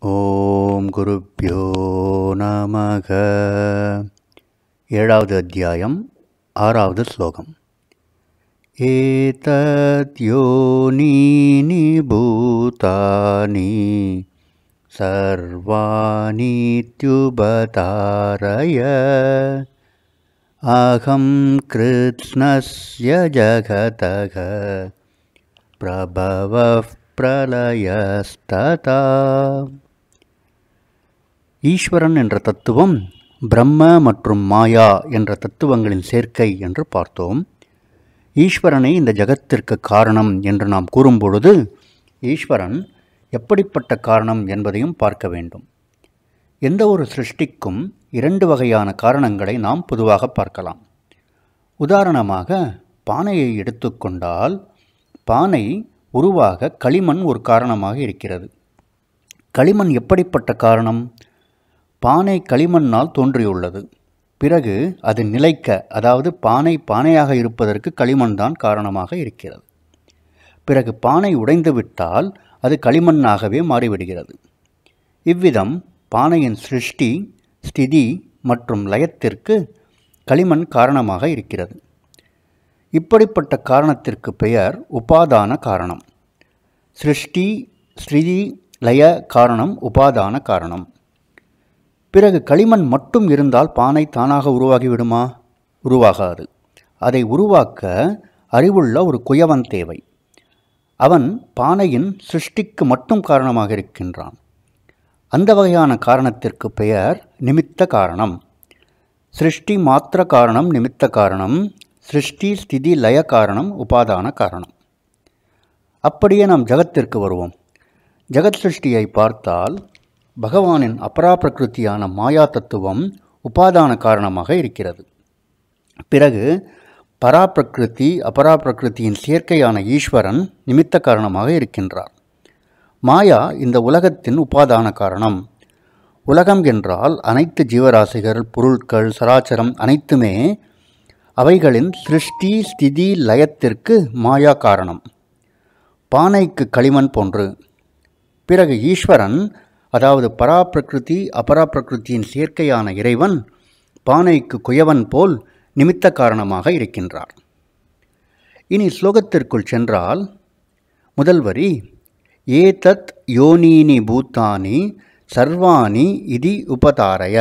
ஓம் குருப்பியோ நமக ஏழாவது அத்தியாயம் ஆறாவது ஸ்லோகம் ஏதத்யோனீனி பூதானி சர்வாணித்யுபதாரய அகம் கிருத்ஸ்னஸ்ய ஜகதக பிரபவः பிரலயஸ்ததா ஈஸ்வரன் என்ற தத்துவம் பிரம்ம மற்றும் மாயா என்ற தத்துவங்களின் சேர்க்கை என்று பார்த்தோம் ஈஸ்வரனை இந்த ஜகத்திற்கு காரணம் என்று நாம் கூறும்பொழுது ஈஸ்வரன் எப்படிப்பட்ட காரணம் என்பதையும் பார்க்க வேண்டும் எந்த ஒரு சிருஷ்டிக்கும் இரண்டு வகையான காரணங்களை நாம் பொதுவாக பார்க்கலாம் உதாரணமாக பானையை எடுத்துக்கொண்டால் பானை உருவாக களிமண் ஒரு காரணமாக இருக்கிறது களிமண் எப்படிப்பட்ட காரணம் பானை களிமண்ணால் தோன்றியுள்ளது பிறகு அது நிலைக்க அதாவது பானை பானையாக இருப்பதற்கு களிமண் தான் காரணமாக இருக்கிறது பிறகு பானை உடைந்து விட்டால் அது களிமண்ணாகவே மாறிவிடுகிறது இவ்விதம் பானையின் சிருஷ்டி ஸ்திதி மற்றும் லயத்திற்கு களிமண் காரணமாக இருக்கிறது இப்படிப்பட்ட காரணத்திற்கு பெயர் உபாதான காரணம் சிருஷ்டி ஸ்ருதி லய காரணம் உபாதான காரணம் பிறகு களிமண் மட்டும் இருந்தால் பானை தானாக உருவாகி விடுமா உருவாகாது அதை உருவாக்க அறிவுள்ள ஒரு குயவன் தேவை அவன் பானையின் சிருஷ்டிக்கு மட்டும் காரணமாக இருக்கின்றான் அந்த வகையான காரணத்திற்கு பெயர் நிமித்த காரணம் சிருஷ்டி மாத்திர காரணம் நிமித்த காரணம் சிருஷ்டி ஸ்திதி லய காரணம் உபாதான காரணம் அப்படியே நாம் ஜகத்திற்கு வருவோம் ஜெகத் சிருஷ்டியை பார்த்தால் பகவானின் அபராபிரகிருத்தியான மாயா தத்துவம் உபாதான காரணமாக இருக்கிறது பிறகு பராபிரகிருதி அபராபிரகிருத்தியின் சேர்க்கையான ஈஸ்வரன் நிமித்த காரணமாக இருக்கின்றார் மாயா இந்த உலகத்தின் உபாதான காரணம் உலகம் என்றால் அனைத்து ஜீவராசிகள் பொருட்கள் சராச்சரம் அனைத்துமே அவைகளின் சிருஷ்டி ஸ்திதி லயத்திற்கு மாயா காரணம் பானைக்கு களிமண் போன்று பிறகு ஈஸ்வரன் அதாவது பராபிரகிருதி அபராபிரகிருத்தியின் சேர்க்கையான இறைவன் பானைக்கு குயவன் போல் நிமித்த காரணமாக இருக்கின்றார் இனி ஸ்லோகத்திற்குள் சென்றால் முதல் வரி ஏதத் யோனீனி பூத்தானி சர்வாணி இதி உபதாரய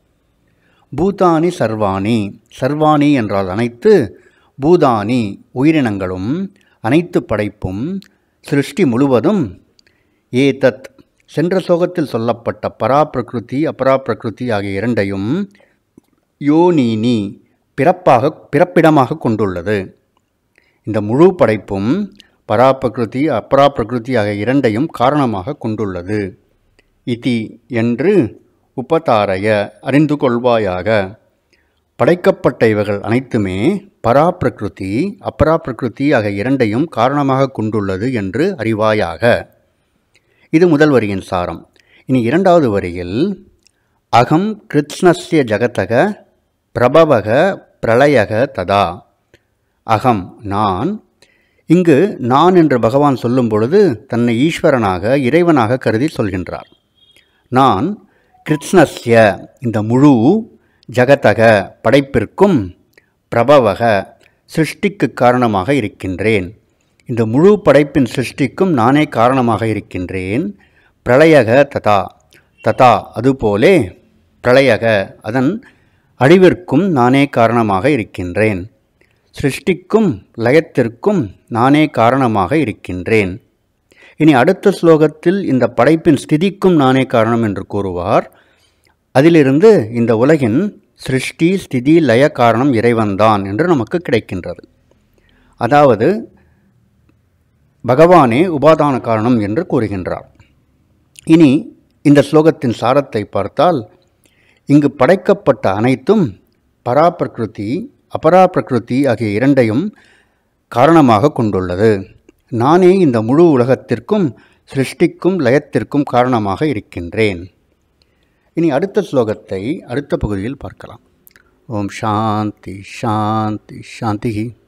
பூதானி சர்வாணி சர்வாணி என்றால் அனைத்து பூதானி உயிரினங்களும் அனைத்து படைப்பும் சிருஷ்டி முழுவதும் ஏதத் சென்ற சோகத்தில் சொல்லப்பட்ட பராபிரகிருதி அபராபிரகிருதி ஆகிய இரண்டையும் யோனீனி பிறப்பாக பிறப்பிடமாக கொண்டுள்ளது இந்த முழு படைப்பும் பராபிரகிருதி அபராபிரகிருதி ஆகிய இரண்டையும் காரணமாக கொண்டுள்ளது இதி என்று உபதாரைய அறிந்து கொள்வாயாக படைக்கப்பட்ட இவைகள் அனைத்துமே பராபிரகிருதி அபராபிரகிருதி ஆகிய இரண்டையும் காரணமாக கொண்டுள்ளது என்று அறிவாயாக இது முதல் வரியின் சாரம் இனி இரண்டாவது வரியில் அகம் கிருத்ஸ்னஸ்ய ஜகதக பிரபவக பிரளயக ததா அகம் நான் இங்கு நான் என்று பகவான் சொல்லும் பொழுது தன்னை ஈஸ்வரனாக இறைவனாக கருதி சொல்கின்றார் நான் கிருத்ஸ்னஸ்ய இந்த முழு ஜகதக படைப்பிற்கும் பிரபவக சிருஷ்டிக்கு காரணமாக இருக்கின்றேன் இந்த முழு படைப்பின் சிருஷ்டிக்கும் நானே காரணமாக இருக்கின்றேன் பிரளயக ததா ததா அதுபோலே பிரளயக அதன் அழிவிற்கும் நானே காரணமாக இருக்கின்றேன் சிருஷ்டிக்கும் லயத்திற்கும் நானே காரணமாக இருக்கின்றேன் இனி அடுத்த ஸ்லோகத்தில் இந்த படைப்பின் ஸ்திதிக்கும் நானே காரணம் என்று கூறுவார் அதிலிருந்து இந்த உலகின் சிருஷ்டி ஸ்திதி லய காரணம் இறைவன்தான் என்று நமக்கு கிடைக்கின்றது அதாவது பகவானே உபாதான காரணம் என்று கூறுகின்றார் இனி இந்த ஸ்லோகத்தின் சாரத்தை பார்த்தால் இங்கு படைக்கப்பட்ட அனைத்தும் பராபிரகிருதி அபராபிரகிருதி ஆகிய இரண்டையும் காரணமாக கொண்டுள்ளது நானே இந்த முழு உலகத்திற்கும் சிருஷ்டிக்கும் லயத்திற்கும் காரணமாக இருக்கின்றேன் இனி அடுத்த ஸ்லோகத்தை அடுத்த பகுதியில் பார்க்கலாம் ஓம் சாந்தி சாந்தி சாந்தி